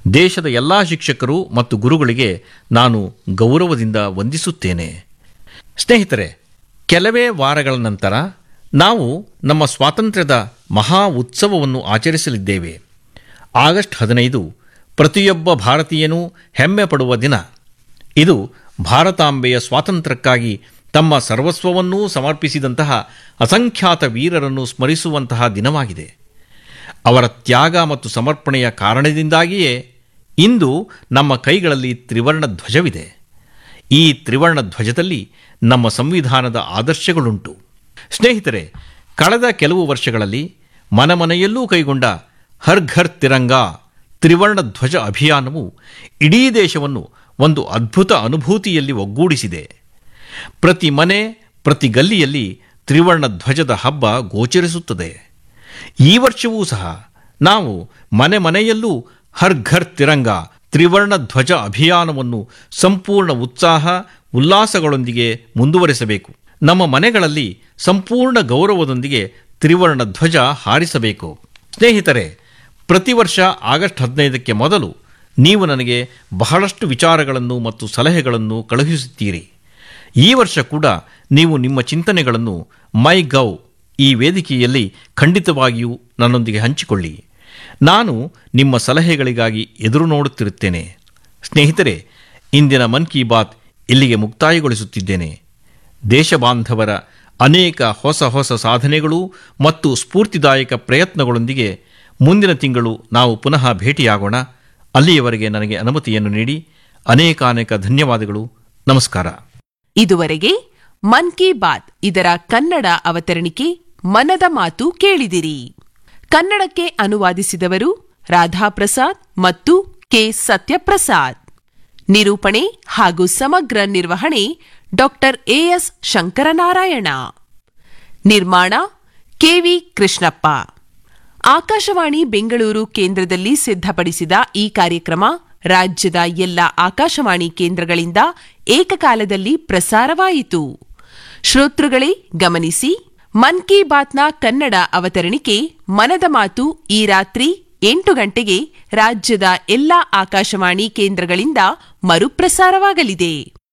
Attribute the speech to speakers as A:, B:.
A: ದೇಶದ ಎಲ್ಲ ಶಿಕ್ಷಕರು ಮತ್ತು ಗುರುಗಳಿಗೆ ನಾನು ಗೌರವದಿಂದ ವಂದಿಸುತ್ತೇನೆ ಸ್ನೇಹಿತರೆ ಕೆಲವೇ ವಾರಗಳ ನಂತರ ನಾವು ನಮ್ಮ ಸ್ವಾತಂತ್ರ್ಯದ ಮಹಾ ಉತ್ಸವವನ್ನು ಆಚರಿಸಲಿದ್ದೇವೆ ಆಗಸ್ಟ್ ಹದಿನೈದು ಪ್ರತಿಯೊಬ್ಬ ಭಾರತೀಯನೂ ಹೆಮ್ಮೆ ಪಡುವ ದಿನ ಇದು ಭಾರತಾಂಬೆಯ ಸ್ವಾತಂತ್ರ್ಯಕ್ಕಾಗಿ ತಮ್ಮ ಸರ್ವಸ್ವವನ್ನೂ ಸಮರ್ಪಿಸಿದಂತಹ ಅಸಂಖ್ಯಾತ ವೀರರನ್ನು ಸ್ಮರಿಸುವಂತಹ ದಿನವಾಗಿದೆ ಅವರ ತ್ಯಾಗ ಮತ್ತು ಸಮರ್ಪಣೆಯ ಕಾರಣದಿಂದಾಗಿಯೇ ಇಂದು ನಮ್ಮ ಕೈಗಳಲ್ಲಿ ತ್ರಿವರ್ಣ ಧ್ವಜವಿದೆ ಈ ತ್ರಿವರ್ಣ ಧ್ವಜದಲ್ಲಿ ನಮ್ಮ ಸಂವಿಧಾನದ ಆದರ್ಶಗಳುಂಟು ಸ್ನೇಹಿತರೆ ಕಳೆದ ಕೆಲವು ವರ್ಷಗಳಲ್ಲಿ ಮನೆಮನೆಯಲ್ಲೂ ಕೈಗೊಂಡ ಹರ್ ಘರ್ ತಿರಂಗಾ ತ್ರಿವರ್ಣ ಧ್ವಜ ಅಭಿಯಾನವು ಇಡೀ ದೇಶವನ್ನು ಒಂದು ಅದ್ಭುತ ಅನುಭೂತಿಯಲ್ಲಿ ಒಗ್ಗೂಡಿಸಿದೆ ಪ್ರತಿ ಮನೆ ಪ್ರತಿ ಗಲ್ಲಿಯಲ್ಲಿ ತ್ರಿವರ್ಣ ಧ್ವಜದ ಹಬ್ಬ ಗೋಚರಿಸುತ್ತದೆ ಈ ವರ್ಷವೂ ಸಹ ನಾವು ಮನೆ ಮನೆಯಲ್ಲೂ ಹರ್ ಘರ್ ತಿರಂಗ ತ್ರಿವರ್ಣ ಧ್ವಜ ಅಭಿಯಾನವನ್ನು ಸಂಪೂರ್ಣ ಉತ್ಸಾಹ ಉಲ್ಲಾಸಗಳೊಂದಿಗೆ ಮುಂದುವರೆಸಬೇಕು ನಮ್ಮ ಮನೆಗಳಲ್ಲಿ ಸಂಪೂರ್ಣ ಗೌರವದೊಂದಿಗೆ ತ್ರಿವರ್ಣ ಧ್ವಜ ಹಾರಿಸಬೇಕು ಸ್ನೇಹಿತರೆ ಪ್ರತಿ ವರ್ಷ ಆಗಸ್ಟ್ ಹದಿನೈದಕ್ಕೆ ಮೊದಲು ನೀವು ನನಗೆ ಬಹಳಷ್ಟು ವಿಚಾರಗಳನ್ನು ಮತ್ತು ಸಲಹೆಗಳನ್ನು ಕಳುಹಿಸುತ್ತೀರಿ ಈ ವರ್ಷ ಕೂಡ ನೀವು ನಿಮ್ಮ ಚಿಂತನೆಗಳನ್ನು ಮೈ ಗೌ ಈ ವೇದಿಕೆಯಲ್ಲಿ ಖಂಡಿತವಾಗಿಯೂ ನನ್ನೊಂದಿಗೆ ಹಂಚಿಕೊಳ್ಳಿ ನಾನು ನಿಮ್ಮ ಸಲಹೆಗಳಿಗಾಗಿ ಎದುರು ನೋಡುತ್ತಿರುತ್ತೇನೆ ಸ್ನೇಹಿತರೆ ಇಂದಿನ ಮನ್ ಕಿ ಬಾತ್ ಇಲ್ಲಿಗೆ ಮುಕ್ತಾಯಗೊಳಿಸುತ್ತಿದ್ದೇನೆ ದೇಶಬಾಂಧವರ ಅನೇಕ ಹೊಸ ಹೊಸ ಸಾಧನೆಗಳು ಮತ್ತು ಸ್ಫೂರ್ತಿದಾಯಕ ಪ್ರಯತ್ನಗಳೊಂದಿಗೆ ಮುಂದಿನ ತಿಂಗಳು ನಾವು ಪುನಃ ಭೇಟಿಯಾಗೋಣ ಅಲ್ಲಿಯವರೆಗೆ ನನಗೆ ಅನುಮತಿಯನ್ನು ನೀಡಿ ಅನೇಕಾನೇಕ ಧನ್ಯವಾದಗಳು ನಮಸ್ಕಾರ
B: ಇದುವರೆಗೆ ಮನ್ ಕಿ ಬಾತ್ ಇದರ ಕನ್ನಡ ಅವತರಣಿಕೆ ಮನದ ಮಾತು ಕೇಳಿದಿರಿ ಕನ್ನಡಕ್ಕೆ ಅನುವಾದಿಸಿದವರು ರಾಧಾಪ್ರಸಾದ್ ಮತ್ತು ಕೆ ಸತ್ಯಪ್ರಸಾದ್ ನಿರೂಪಣೆ ಹಾಗೂ ಸಮಗ್ರ ನಿರ್ವಹಣೆ ಡಾಕ್ಟರ್ ಎಎಸ್ ಶಂಕರನಾರಾಯಣ ನಿರ್ಮಾಣ ಕೆವಿ ಕೃಷ್ಣಪ್ಪ ಆಕಾಶವಾಣಿ ಬೆಂಗಳೂರು ಕೇಂದ್ರದಲ್ಲಿ ಸಿದ್ಧಪಡಿಸಿದ ಈ ಕಾರ್ಯಕ್ರಮ ರಾಜ್ಯದ ಎಲ್ಲ ಆಕಾಶವಾಣಿ ಕೇಂದ್ರಗಳಿಂದ ಏಕಕಾಲದಲ್ಲಿ ಪ್ರಸಾರವಾಯಿತು ಶ್ರೋತೃಗಳೇ ಗಮನಿಸಿ ಮನ್ ಕಿ ಬಾತ್ನ ಕನ್ನಡ ಅವತರಣಿಕೆ ಮನದ ಮಾತು ಈ ರಾತ್ರಿ ಎಂಟು ಗಂಟೆಗೆ ರಾಜ್ಯದ ಎಲ್ಲಾ ಆಕಾಶವಾಣಿ ಕೇಂದ್ರಗಳಿಂದ ಮರುಪ್ರಸಾರವಾಗಲಿದೆ